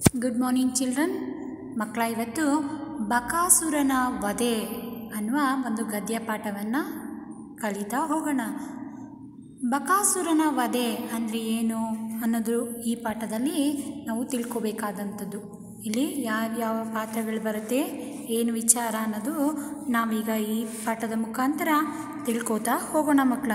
good morning children ಮಕ್ಕಳ ಇವತ್ತು ಬಕಾಸುರನ ವಧೆ ಅನ್ನುವ ಒಂದು ಗದ್ಯ ಪಾಠವನ್ನು ಕಲಿತಾ ಹೋಗೋಣ ಬಕಾಸುರನ ವಧೆ ಅಂದರೆ ಏನು ಅನ್ನೋದು ಈ ಪಾಠದಲ್ಲಿ ನಾವು ತಿಳ್ಕೊಬೇಕಾದಂಥದ್ದು ಇಲ್ಲಿ ಯಾವ್ಯಾವ ಪಾತ್ರಗಳು ಬರುತ್ತೆ ಏನು ವಿಚಾರ ಅನ್ನೋದು ನಾವೀಗ ಈ ಪಾಠದ ಮುಖಾಂತರ ತಿಳ್ಕೊತಾ ಹೋಗೋಣ ಮಕ್ಕಳ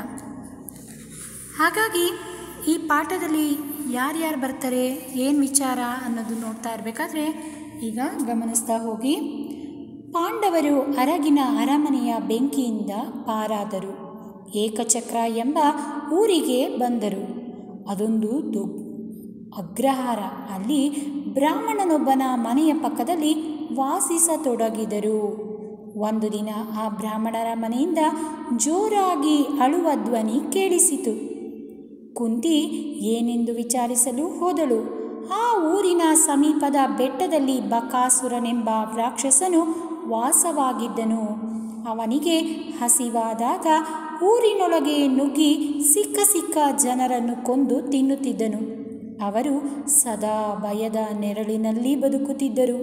ಹಾಗಾಗಿ ಈ ಪಾಠದಲ್ಲಿ ಯಾರ್ಯಾರು ಬರ್ತಾರೆ ಏನು ವಿಚಾರ ಅನ್ನೋದು ನೋಡ್ತಾ ಇರಬೇಕಾದ್ರೆ ಈಗ ಗಮನಿಸ್ತಾ ಹೋಗಿ ಪಾಂಡವರು ಅರಗಿನ ಅರಮನೆಯ ಬೆಂಕಿಯಿಂದ ಪಾರಾದರು ಏಕಚಕ್ರ ಎಂಬ ಊರಿಗೆ ಬಂದರು ಅದೊಂದು ದೊ ಅಗ್ರಹಾರ ಅಲ್ಲಿ ಬ್ರಾಹ್ಮಣನೊಬ್ಬನ ಮನೆಯ ಪಕ್ಕದಲ್ಲಿ ವಾಸಿಸತೊಡಗಿದರು ಒಂದು ದಿನ ಆ ಬ್ರಾಹ್ಮಣರ ಮನೆಯಿಂದ ಜೋರಾಗಿ ಅಳುವ ಧ್ವನಿ ಕೇಳಿಸಿತು ಕುಂತಿ ಏನೆಂದು ವಿಚಾರಿಸಲು ಹೋದಳು ಆ ಊರಿನ ಸಮೀಪದ ಬೆಟ್ಟದಲ್ಲಿ ಬಕಾಸುರನೆಂಬ ರಾಕ್ಷಸನು ವಾಸವಾಗಿದ್ದನು ಅವನಿಗೆ ಹಸಿವಾದಾಗ ಊರಿನೊಳಗೆ ನುಗ್ಗಿ ಸಿಕ್ಕ ಸಿಕ್ಕ ಜನರನ್ನು ಕೊಂದು ತಿನ್ನುತ್ತಿದ್ದನು ಅವರು ಸದಾ ಭಯದ ನೆರಳಿನಲ್ಲಿ ಬದುಕುತ್ತಿದ್ದರು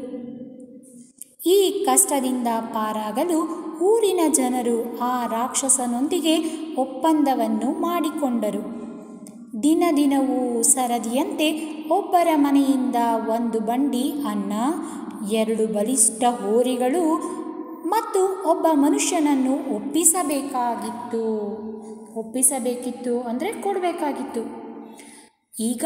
ಈ ಕಷ್ಟದಿಂದ ಪಾರಾಗಲು ಊರಿನ ಜನರು ಆ ರಾಕ್ಷಸನೊಂದಿಗೆ ಒಪ್ಪಂದವನ್ನು ಮಾಡಿಕೊಂಡರು ದಿನ ದಿನವೂ ಸರದಿಯಂತೆ ಒಬ್ಬರ ಮನೆಯಿಂದ ಒಂದು ಬಂಡಿ ಅನ್ನ ಎರಡು ಬಲಿಷ್ಠ ಹೋರಿಗಳು ಮತ್ತು ಒಬ್ಬ ಮನುಷ್ಯನನ್ನು ಒಪ್ಪಿಸಬೇಕಾಗಿತ್ತು ಒಪ್ಪಿಸಬೇಕಿತ್ತು ಅಂದರೆ ಕೊಡಬೇಕಾಗಿತ್ತು ಈಗ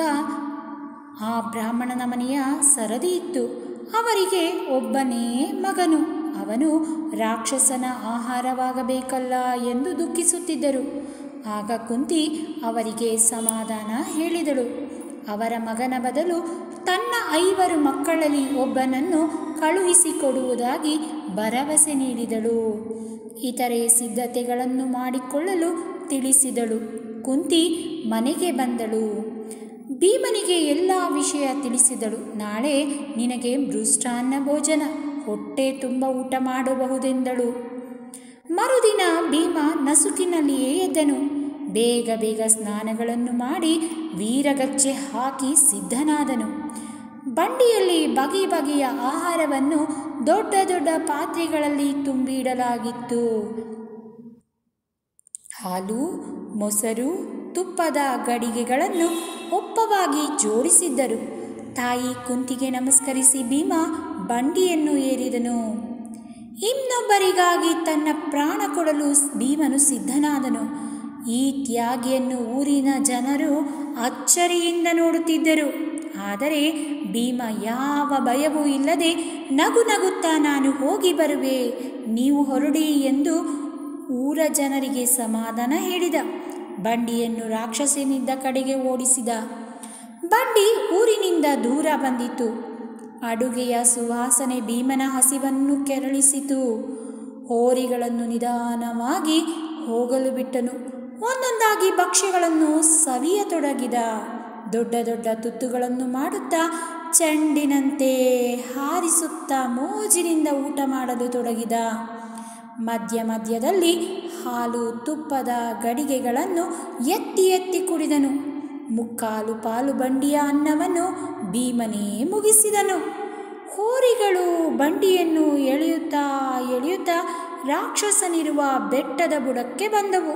ಆ ಬ್ರಾಹ್ಮಣನ ಮನೆಯ ಸರದಿ ಇತ್ತು ಅವರಿಗೆ ಒಬ್ಬನೇ ಮಗನು ಅವನು ರಾಕ್ಷಸನ ಆಹಾರವಾಗಬೇಕಲ್ಲ ಎಂದು ದುಃಖಿಸುತ್ತಿದ್ದರು ಆಗ ಕುಂತಿ ಅವರಿಗೆ ಸಮಾಧಾನ ಹೇಳಿದಳು ಅವರ ಮಗನ ಬದಲು ತನ್ನ ಐವರು ಮಕ್ಕಳಲ್ಲಿ ಒಬ್ಬನನ್ನು ಕಳುಹಿಸಿಕೊಡುವುದಾಗಿ ಭರವಸೆ ನೀಡಿದಳು ಇತರೆ ಸಿದ್ಧತೆಗಳನ್ನು ಮಾಡಿಕೊಳ್ಳಲು ತಿಳಿಸಿದಳು ಕುಂತಿ ಮನೆಗೆ ಬಂದಳು ಭೀಮನಿಗೆ ಎಲ್ಲ ವಿಷಯ ತಿಳಿಸಿದಳು ನಾಳೆ ನಿನಗೆ ಮೃಷ್ಟಾನ್ನ ಭೋಜನ ಹೊಟ್ಟೆ ತುಂಬ ಊಟ ಮಾಡಬಹುದೆಂದಳು ಮರುದಿನ ಭೀಮ ನಸುಕಿನಲ್ಲಿಯೇ ಎದ್ದನು ಬೇಗ ಬೇಗ ಸ್ನಾನಗಳನ್ನು ಮಾಡಿ ವೀರಗಚ್ಚೆ ಹಾಕಿ ಸಿದ್ಧನಾದನು ಬಂಡಿಯಲ್ಲಿ ಬಗೆ ಬಗೆಯ ಆಹಾರವನ್ನು ದೊಡ್ಡ ದೊಡ್ಡ ಪಾತ್ರೆಗಳಲ್ಲಿ ತುಂಬಿಡಲಾಗಿತ್ತು ಹಾಲು ಮೊಸರು ತುಪ್ಪದ ಗಡಿಗೆಗಳನ್ನು ಒಪ್ಪವಾಗಿ ಜೋಡಿಸಿದ್ದರು ತಾಯಿ ಕುಂತಿಗೆ ನಮಸ್ಕರಿಸಿ ಭೀಮ ಬಂಡಿಯನ್ನು ಏರಿದನು ಇನ್ನೊಬ್ಬರಿಗಾಗಿ ತನ್ನ ಪ್ರಾಣ ಕೊಡಲು ಭೀಮನು ಸಿದ್ಧನಾದನು ಈ ತ್ಯಾಗಿಯನ್ನು ಊರಿನ ಜನರು ಅಚ್ಚರಿಯಿಂದ ನೋಡುತ್ತಿದ್ದರು ಆದರೆ ಭೀಮ ಯಾವ ಭಯವೂ ಇಲ್ಲದೆ ನಗು ನಗುತ್ತಾ ನಾನು ಹೋಗಿ ಬರುವೆ ನೀವು ಹೊರಡಿ ಎಂದು ಊರ ಜನರಿಗೆ ಸಮಾಧಾನ ಹೇಳಿದ ಬಂಡಿಯನ್ನು ರಾಕ್ಷಸನಿದ್ದ ಕಡೆಗೆ ಓಡಿಸಿದ ಬಂಡಿ ಊರಿನಿಂದ ದೂರ ಬಂದಿತು ಅಡುಗೆಯ ಸುವಾಸನೆ ಭೀಮನ ಹಸಿವನ್ನು ಕೆರಳಿಸಿತು ಹೋರಿಗಳನ್ನು ನಿಧಾನವಾಗಿ ಹೋಗಲು ಬಿಟ್ಟನು ಒಂದೊಂದಾಗಿ ಭಕ್ಷ್ಯಗಳನ್ನು ಸವಿಯತೊಡಗಿದ ದೊಡ್ಡ ದೊಡ್ಡ ತುತ್ತುಗಳನ್ನು ಮಾಡುತ್ತಾ ಚೆಂಡಿನಂತೆ ಹಾರಿಸುತ್ತಾ ಮೋಜಿನಿಂದ ಊಟ ಮಾಡಲು ತೊಡಗಿದ ಮಧ್ಯ ಮಧ್ಯದಲ್ಲಿ ಹಾಲು ತುಪ್ಪದ ಗಡಿಗೆಗಳನ್ನು ಎತ್ತಿ ಎತ್ತಿ ಕುಡಿದನು ಮುಕ್ಕಾಲು ಪಾಲು ಬಂಡಿಯ ಅನ್ನವನ್ನು ಭೀಮನೇ ಮುಗಿಸಿದನು ಹೋರಿಗಳು ಬಂಡಿಯನ್ನು ಎಳೆಯುತ್ತಾ ಎಳೆಯುತ್ತಾ ರಾಕ್ಷಸನಿರುವ ಬೆಟ್ಟದ ಬುಡಕ್ಕೆ ಬಂದವು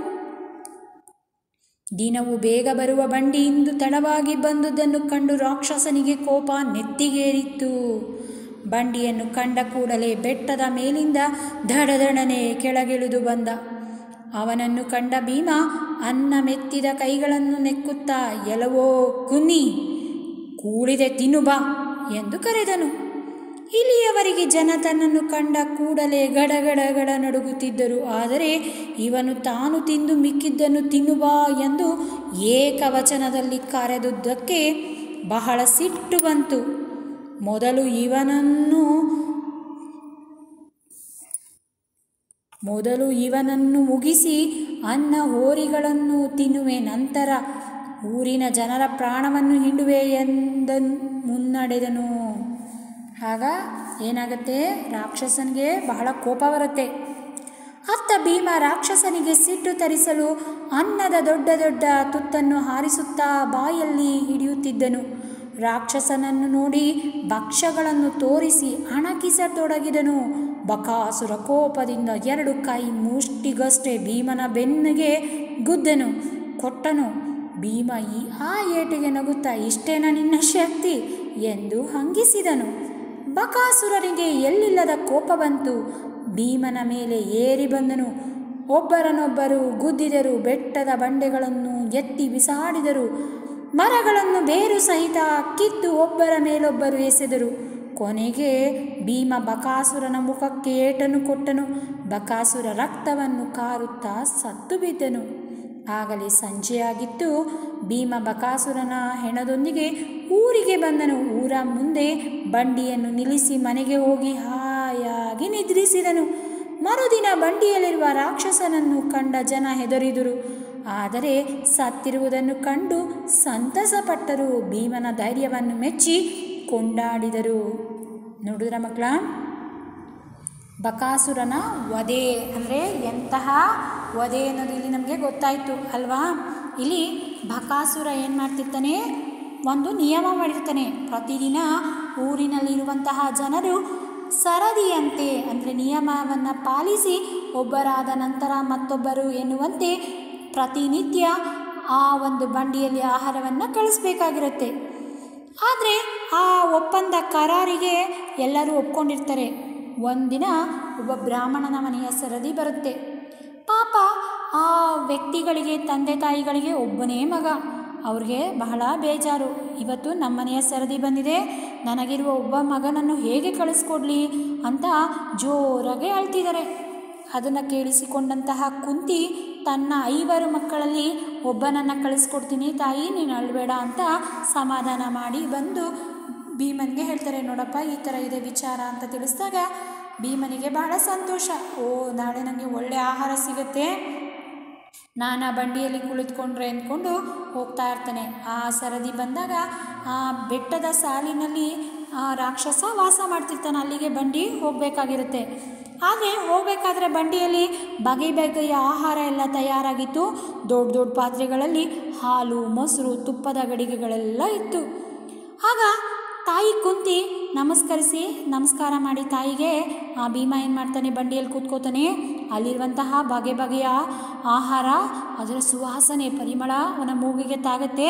ದಿನವು ಬೇಗ ಬರುವ ಬಂಡಿ ಇಂದು ತಡವಾಗಿ ಬಂದುದನ್ನು ಕಂಡು ರಾಕ್ಷಸನಿಗೆ ಕೋಪ ನೆತ್ತಿಗೇರಿತ್ತು ಬಂಡಿಯನ್ನು ಕಂಡ ಕೂಡಲೇ ಬೆಟ್ಟದ ಮೇಲಿಂದ ದಡದಡನೆ ಕೆಳಗಿಳಿದು ಬಂದ ಅವನನ್ನು ಕಂಡ ಭೀಮ ಅನ್ನ ಮೆತ್ತಿದ ಕೈಗಳನ್ನು ನೆಕ್ಕುತ್ತಾ ಎಲವೋ ಕುನ್ನಿ ಕೂಡಿದೆ ತಿನ್ನು ಬಾ ಎಂದು ಕರೆದನು ಇಲ್ಲಿಯವರೆಗೆ ಜನ ತನ್ನನ್ನು ಕಂಡ ಕೂಡಲೇ ಗಡಗಡಗಡ ನಡುಗುತ್ತಿದ್ದರು ಆದರೆ ಇವನು ತಾನು ತಿಂದು ಮಿಕ್ಕಿದ್ದನ್ನು ತಿನ್ನುಬಾ ಎಂದು ಏಕವಚನದಲ್ಲಿ ಕರೆದುದಕ್ಕೆ ಬಹಳ ಸಿಟ್ಟು ಬಂತು ಮೊದಲು ಇವನನ್ನು ಮೊದಲು ಇವನನ್ನು ಮುಗಿಸಿ ಅನ್ನ ಹೋರಿಗಳನ್ನು ತಿನ್ನುವೆ ನಂತರ ಊರಿನ ಜನರ ಪ್ರಾಣವನ್ನು ಹಿಂಡುವೆ ಎಂದ ಮುನ್ನಡೆದನು ಆಗ ಏನಾಗುತ್ತೆ ರಾಕ್ಷಸನಿಗೆ ಬಹಳ ಕೋಪ ಬರುತ್ತೆ ಅತ್ತ ಭೀಮ ರಾಕ್ಷಸನಿಗೆ ಸಿಟ್ಟು ತರಿಸಲು ಅನ್ನದ ದೊಡ್ಡ ದೊಡ್ಡ ತುತ್ತನ್ನು ಹಾರಿಸುತ್ತಾ ಬಾಯಲ್ಲಿ ಹಿಡಿಯುತ್ತಿದ್ದನು ರಾಕ್ಷಸನನ್ನು ನೋಡಿ ಭಕ್ಷ್ಯಗಳನ್ನು ತೋರಿಸಿ ಅಣಕಿಸತೊಡಗಿದನು ಬಕಾಸುರ ಕೋಪದಿಂದ ಎರಡು ಕೈ ಮುಷ್ಟಿಗಷ್ಟೇ ಭೀಮನ ಬೆನ್ನಿಗೆ ಗುದ್ದನು ಕೊಟ್ಟನು ಭೀಮ ಈ ಆ ಏಟಿಗೆ ನಗುತ್ತಾ ಇಷ್ಟೇನ ನಿನ್ನ ಶಕ್ತಿ ಎಂದು ಹಂಗಿಸಿದನು ಬಕಾಸುರನಿಗೆ ಎಲ್ಲಿಲ್ಲದ ಕೋಪ ಬಂತು ಭೀಮನ ಮೇಲೆ ಏರಿ ಬಂದನು ಒಬ್ಬರನೊಬ್ಬರು ಗುದ್ದಿದರು ಬೆಟ್ಟದ ಬಂಡೆಗಳನ್ನು ಎತ್ತಿ ಬಿಸಾಡಿದರು ಮರಗಳನ್ನು ಬೇರು ಸಹಿತ ಕಿತ್ತು ಒಬ್ಬರ ಮೇಲೊಬ್ಬರು ಎಸೆದರು ಕೊನೆಗೆ ಭೀಮ ಬಕಾಸುರನ ಮುಖಕ್ಕೆ ಏಟನ್ನು ಕೊಟ್ಟನು ಬಕಾಸುರ ರಕ್ತವನ್ನು ಕಾರುತ್ತಾ ಸತ್ತು ಬಿದ್ದನು ಆಗಲೇ ಸಂಜೆಯಾಗಿತ್ತು ಭೀಮ ಬಕಾಸುರನ ಹೆಣದೊಂದಿಗೆ ಊರಿಗೆ ಬಂದನು ಊರ ಮುಂದೆ ಬಂಡಿಯನ್ನು ನಿಲ್ಲಿಸಿ ಮನೆಗೆ ಹೋಗಿ ಹಾಯಾಗಿ ನಿದ್ರಿಸಿದನು ಮರುದಿನ ಬಂಡಿಯಲ್ಲಿರುವ ರಾಕ್ಷಸನನ್ನು ಕಂಡ ಜನ ಹೆದರಿದರು ಆದರೆ ಸತ್ತಿರುವುದನ್ನು ಕಂಡು ಸಂತಸಪಟ್ಟರು ಭೀಮನ ಧೈರ್ಯವನ್ನು ಮೆಚ್ಚಿ ಕೊಂಡಾಡಿದರು ನೋಡಿದ್ರ ಮಕ್ಕಳ ಬಕಾಸುರನ ವಧೆ ಅಂದರೆ ಎಂತಹ ವಧೆ ಅನ್ನೋದು ಇಲ್ಲಿ ನಮಗೆ ಗೊತ್ತಾಯಿತು ಅಲ್ವಾ ಇಲ್ಲಿ ಬಕಾಸುರ ಏನು ಮಾಡ್ತಿರ್ತಾನೆ ಒಂದು ನಿಯಮ ಮಾಡಿರ್ತಾನೆ ಪ್ರತಿದಿನ ಊರಿನಲ್ಲಿರುವಂತಹ ಜನರು ಸರದಿಯಂತೆ ಅಂದರೆ ನಿಯಮವನ್ನು ಪಾಲಿಸಿ ಒಬ್ಬರಾದ ನಂತರ ಮತ್ತೊಬ್ಬರು ಎನ್ನುವಂತೆ ಪ್ರತಿನಿತ್ಯ ಆ ಒಂದು ಬಂಡಿಯಲ್ಲಿ ಆಹಾರವನ್ನು ಕಳಿಸ್ಬೇಕಾಗಿರುತ್ತೆ ಆದರೆ ಆ ಒಪ್ಪಂದ ಕರಾರಿಗೆ ಎಲ್ಲರೂ ಒಪ್ಕೊಂಡಿರ್ತಾರೆ ಒಂದಿನ ಒಬ್ಬ ಬ್ರಾಹ್ಮಣನ ಮನೆಯ ಸರದಿ ಬರುತ್ತೆ ಪಾಪ ಆ ವ್ಯಕ್ತಿಗಳಿಗೆ ತಂದೆ ತಾಯಿಗಳಿಗೆ ಒಬ್ಬನೇ ಮಗ ಅವ್ರಿಗೆ ಬಹಳ ಬೇಜಾರು ಇವತ್ತು ನಮ್ಮನೆಯ ಸರದಿ ಬಂದಿದೆ ನನಗಿರುವ ಒಬ್ಬ ಮಗನನ್ನು ಹೇಗೆ ಕಳಿಸ್ಕೊಡ್ಲಿ ಅಂತ ಜೋರಾಗಿ ಅಳ್ತಿದ್ದಾರೆ ಅದನ್ನು ಕೇಳಿಸಿಕೊಂಡಂತಹ ಕುಂತಿ ತನ್ನ ಐವರು ಮಕ್ಕಳಲ್ಲಿ ಒಬ್ಬನನ್ನು ಕಳಿಸ್ಕೊಡ್ತೀನಿ ತಾಯಿ ನೀನು ಅಳಬೇಡ ಅಂತ ಸಮಾಧಾನ ಮಾಡಿ ಬಂದು ಭೀಮನಿಗೆ ಹೇಳ್ತಾರೆ ನೋಡಪ್ಪ ಈ ಥರ ಇದೆ ವಿಚಾರ ಅಂತ ತಿಳಿಸಿದಾಗ ಭೀಮನಿಗೆ ಬಹಳ ಸಂತೋಷ ಓ ನಾಳೆ ನನಗೆ ಒಳ್ಳೆಯ ಆಹಾರ ಸಿಗುತ್ತೆ ನಾನು ಆ ಬಂಡಿಯಲ್ಲಿ ಕುಳಿತುಕೊಂಡ್ರೆ ಅಂದ್ಕೊಂಡು ಹೋಗ್ತಾ ಇರ್ತಾನೆ ಆ ಸರದಿ ಬಂದಾಗ ಆ ಬೆಟ್ಟದ ಸಾಲಿನಲ್ಲಿ ಆ ರಾಕ್ಷಸ ವಾಸ ಮಾಡ್ತಿರ್ತಾನೆ ಅಲ್ಲಿಗೆ ಬಂಡಿ ಹೋಗಬೇಕಾಗಿರುತ್ತೆ ಆದರೆ ಹೋಗಬೇಕಾದ್ರೆ ಬಂಡಿಯಲ್ಲಿ ಬಗೆ ಬಗೆಯ ಆಹಾರ ಎಲ್ಲ ತಯಾರಾಗಿತ್ತು ದೊಡ್ಡ ದೊಡ್ಡ ಪಾತ್ರೆಗಳಲ್ಲಿ ಹಾಲು ಮೊಸರು ತುಪ್ಪದ ಗಡಿಗೆಗಳೆಲ್ಲ ಇತ್ತು ಆಗ ತಾಯಿ ಕುಂತಿ ನಮಸ್ಕರಿಸಿ ನಮಸ್ಕಾರ ಮಾಡಿ ತಾಯಿಗೆ ಆ ಭೀಮ ಏನು ಮಾಡ್ತಾನೆ ಬಂಡಿಯಲ್ಲಿ ಕೂತ್ಕೋತಾನೆ ಅಲ್ಲಿರುವಂತಹ ಬಗೆ ಬಗೆಯ ಆಹಾರ ಅದರ ಸುವಾಸನೆ ಪರಿಮಳ ಅವನ ಮೂಗಿಗೆ ತಾಗುತ್ತೆ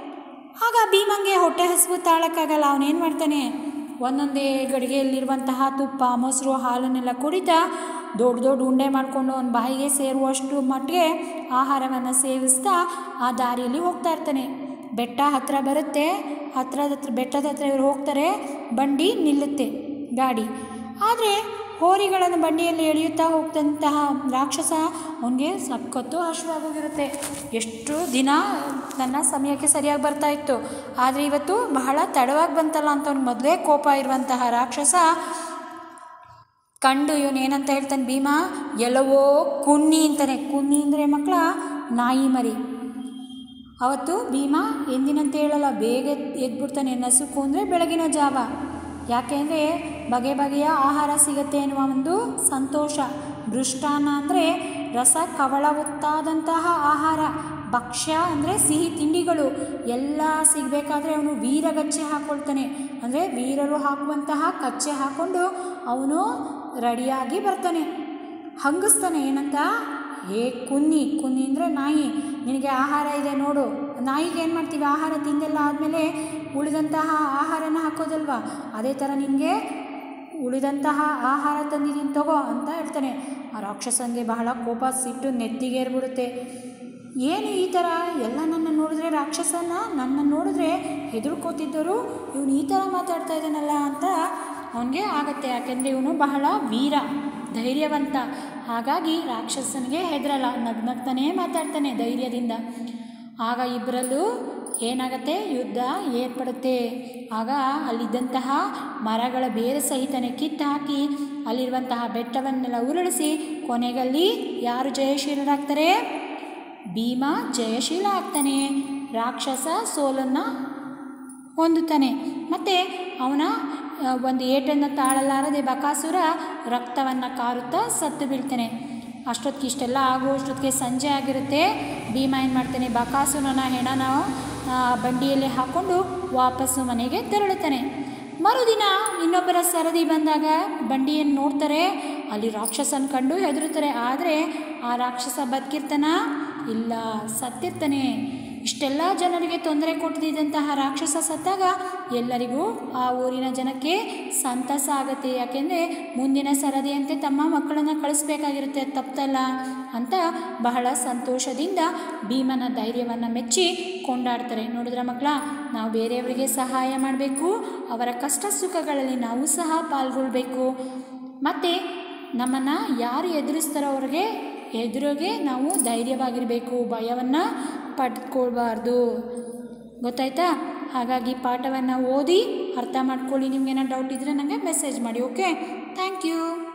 ಆಗ ಭೀಮಂಗೆ ಹೊಟ್ಟೆ ಹಸಿವು ತಾಳಕ್ಕಾಗಲ್ಲ ಅವನೇನು ಮಾಡ್ತಾನೆ ಒಂದೊಂದೇ ಗಡಿಗೆಯಲ್ಲಿರುವಂತಹ ತುಪ್ಪ ಮೊಸರು ಹಾಲನ್ನೆಲ್ಲ ಕುಡಿತಾ ದೊಡ್ಡ ದೊಡ್ಡ ಉಂಡೆ ಮಾಡಿಕೊಂಡು ಅವನ ಬಾಯಿಗೆ ಸೇರುವಷ್ಟು ಮಟ್ಟಿಗೆ ಆಹಾರವನ್ನು ಸೇವಿಸ್ತಾ ಆ ದಾರಿಯಲ್ಲಿ ಹೋಗ್ತಾ ಇರ್ತಾನೆ ಬೆಟ್ಟ ಹತ್ತಿರ ಬರುತ್ತೆ ಹತ್ರದ ಹತ್ರ ಬೆಟ್ಟದ ಹತ್ರ ಇವ್ರು ಹೋಗ್ತಾರೆ ಬಂಡಿ ನಿಲ್ಲುತ್ತೆ ಗಾಡಿ ಆದರೆ ಹೋರಿಗಳನ್ನು ಬಂಡಿಯಲ್ಲಿ ಎಳೆಯುತ್ತಾ ಹೋಗ್ತಂತಹ ರಾಕ್ಷಸ ಅವನಿಗೆ ಸಕ್ಕತ್ತು ಹಶ್ವಾಗೋಗಿರುತ್ತೆ ಎಷ್ಟು ದಿನ ನನ್ನ ಸಮಯಕ್ಕೆ ಸರಿಯಾಗಿ ಬರ್ತಾ ಇತ್ತು ಆದರೆ ಇವತ್ತು ಬಹಳ ತಡವಾಗಿ ಬಂತಲ್ಲ ಅಂತ ಅವ್ನಿಗೆ ಮೊದಲೇ ಕೋಪ ಇರುವಂತಹ ರಾಕ್ಷಸ ಕಂಡು ಇವನು ಏನಂತ ಹೇಳ್ತಾನೆ ಭೀಮಾ ಎಲ್ಲವೋ ಕುನ್ನಿ ಅಂತಾನೆ ಕುನ್ನಿ ಅಂದರೆ ಮಕ್ಕಳ ನಾಯಿ ಮರಿ ಅವತ್ತು ಭೀಮ ಎಂದಿನಂತೆ ಹೇಳಲ್ಲ ಬೇಗ ಎದ್ಬಿಡ್ತಾನೆ ನಸುಕು ಅಂದರೆ ಬೆಳಗಿನ ಜಾವ ಯಾಕೆಂದರೆ ಬಗೆ ಬಗೆಯ ಆಹಾರ ಸಿಗತ್ತೆ ಎನ್ನುವ ಒಂದು ಸಂತೋಷ ಮೃಷ್ಟಾನ್ನ ಅಂದರೆ ರಸ ಕವಳವತ್ತಾದಂತಹ ಆಹಾರ ಭಕ್ಷ್ಯ ಅಂದರೆ ಸಿಹಿ ತಿಂಡಿಗಳು ಎಲ್ಲ ಸಿಗಬೇಕಾದ್ರೆ ಅವನು ವೀರಗಚ್ಚೆ ಹಾಕ್ಕೊಳ್ತಾನೆ ಅಂದರೆ ವೀರರು ಹಾಕುವಂತಹ ಕಚ್ಚೆ ಹಾಕ್ಕೊಂಡು ಅವನು ರೆಡಿಯಾಗಿ ಬರ್ತಾನೆ ಹಂಗಿಸ್ತಾನೆ ಏನಂತ ಏ ಕುನ್ನಿ ಕುನ್ನಿ ಅಂದರೆ ನಾಯಿ ನಿನಗೆ ಆಹಾರ ಇದೆ ನೋಡು ನಾಯಿಗೆ ಏನು ಮಾಡ್ತೀವಿ ಆಹಾರ ತಿಂದೆಲ್ಲ ಆದಮೇಲೆ ಉಳಿದಂತಹ ಆಹಾರನ ಹಾಕೋದಲ್ವಾ ಅದೇ ಥರ ನಿನಗೆ ಉಳಿದಂತಹ ಆಹಾರ ತಂದಿದ್ದೀನಿ ತಗೋ ಅಂತ ಹೇಳ್ತಾನೆ ಆ ರಾಕ್ಷಸನಿಗೆ ಬಹಳ ಕೋಪ ಸಿಟ್ಟು ನೆತ್ತಿಗೇರ್ಬಿಡುತ್ತೆ ಏನು ಈ ಥರ ಎಲ್ಲ ನನ್ನ ನೋಡಿದ್ರೆ ರಾಕ್ಷಸನ ನನ್ನ ನೋಡಿದ್ರೆ ಹೆದರ್ಕೋತಿದ್ದರು ಇವನು ಈ ಥರ ಮಾತಾಡ್ತಾ ಇದ್ದಾನಲ್ಲ ಅಂತ ಅವನಿಗೆ ಆಗತ್ತೆ ಯಾಕೆಂದರೆ ಇವನು ಬಹಳ ವೀರ ಧೈರ್ಯವಂತ ಹಾಗಾಗಿ ರಾಕ್ಷಸನಿಗೆ ಹೆದರಲ್ಲ ನಗ್ನಗ್ತಾನೇ ಮಾತಾಡ್ತಾನೆ ಧೈರ್ಯದಿಂದ ಆಗ ಇಬ್ಬರಲ್ಲೂ ಏನಾಗತ್ತೆ ಯುದ್ಧ ಏರ್ಪಡುತ್ತೆ ಆಗ ಅಲ್ಲಿದ್ದಂತಹ ಮರಗಳ ಬೇರೆ ಸಹಿತನೇ ಕಿತ್ತು ಹಾಕಿ ಅಲ್ಲಿರುವಂತಹ ಬೆಟ್ಟವನ್ನೆಲ್ಲ ಉರುಳಿಸಿ ಕೊನೆಗಲ್ಲಿ ಯಾರು ಜಯಶೀಲರಾಗ್ತಾರೆ ಭೀಮ ಜಯಶೀಲ ಆಗ್ತಾನೆ ರಾಕ್ಷಸ ಸೋಲನ್ನು ಹೊಂದುತ್ತಾನೆ ಮತ್ತು ಅವನ ಆ, ಒಂದು ಏಟನ್ನು ತಾಳಲಾರದೆ ಬಕಾಸುರ ರಕ್ತವನ್ನು ಕಾರುತ್ತಾ ಸತ್ತು ಬೀಳ್ತಾನೆ ಅಷ್ಟೊತ್ತಿಗೆ ಇಷ್ಟೆಲ್ಲ ಆಗುವಷ್ಟೊತ್ತಿಗೆ ಸಂಜೆ ಆಗಿರುತ್ತೆ ಭೀಮ ಏನು ಮಾಡ್ತಾನೆ ಬಕಾಸುರನ ಹೆಣನ ಆ, ಬಂಡಿಯಲ್ಲಿ ಹಾಕ್ಕೊಂಡು ವಾಪಸ್ಸು ಮನೆಗೆ ತೆರಳುತ್ತಾನೆ ಮರುದಿನ ಇನ್ನೊಬ್ಬರ ಸರದಿ ಬಂದಾಗ ಬಂಡಿಯನ್ನು ನೋಡ್ತಾರೆ ಅಲ್ಲಿ ರಾಕ್ಷಸನ ಕಂಡು ಹೆದರುತ್ತಾರೆ ಆದರೆ ಆ ರಾಕ್ಷಸ ಬದುಕಿರ್ತಾನ ಇಲ್ಲ ಸತ್ತಿರ್ತಾನೆ ಇಷ್ಟೆಲ್ಲ ಜನರಿಗೆ ತೊಂದರೆ ಕೊಟ್ಟಿದ್ದಂತಹ ರಾಕ್ಷಸ ಸತ್ತಾಗ ಎಲ್ಲರಿಗೂ ಆ ಊರಿನ ಜನಕ್ಕೆ ಸಂತಸ ಆಗುತ್ತೆ ಯಾಕೆಂದರೆ ಮುಂದಿನ ಸರದಿಯಂತೆ ತಮ್ಮ ಮಕ್ಕಳನ್ನು ಕಳಿಸ್ಬೇಕಾಗಿರುತ್ತೆ ಅದು ತಪ್ಪಲ್ಲ ಅಂತ ಬಹಳ ಸಂತೋಷದಿಂದ ಭೀಮನ ಧೈರ್ಯವನ್ನು ಮೆಚ್ಚಿ ಕೊಂಡಾಡ್ತಾರೆ ನೋಡಿದ್ರ ಮಕ್ಕಳ ನಾವು ಬೇರೆಯವರಿಗೆ ಸಹಾಯ ಮಾಡಬೇಕು ಅವರ ಕಷ್ಟ ಸುಖಗಳಲ್ಲಿ ನಾವು ಸಹ ಪಾಲ್ಗೊಳ್ಬೇಕು ಮತ್ತು ನಮ್ಮನ್ನು ಯಾರು ಎದುರಿಸ್ತಾರೋ ಅವ್ರಿಗೆ ಎದುರಿಗೆ ನಾವು ಧೈರ್ಯವಾಗಿರಬೇಕು ಭಯವನ್ನು ಪಡ್ಕೊಳ್ಬಾರ್ದು ಗೊತ್ತಾಯ್ತಾ ಹಾಗಾಗಿ ಪಾಠವನ್ನು ಓದಿ ಅರ್ಥ ಮಾಡ್ಕೊಳ್ಳಿ ನಿಮ್ಗೇನೋ ಡೌಟ್ ಇದ್ದರೆ ನನಗೆ ಮೆಸೇಜ್ ಮಾಡಿ ಓಕೆ ಥ್ಯಾಂಕ್ ಯು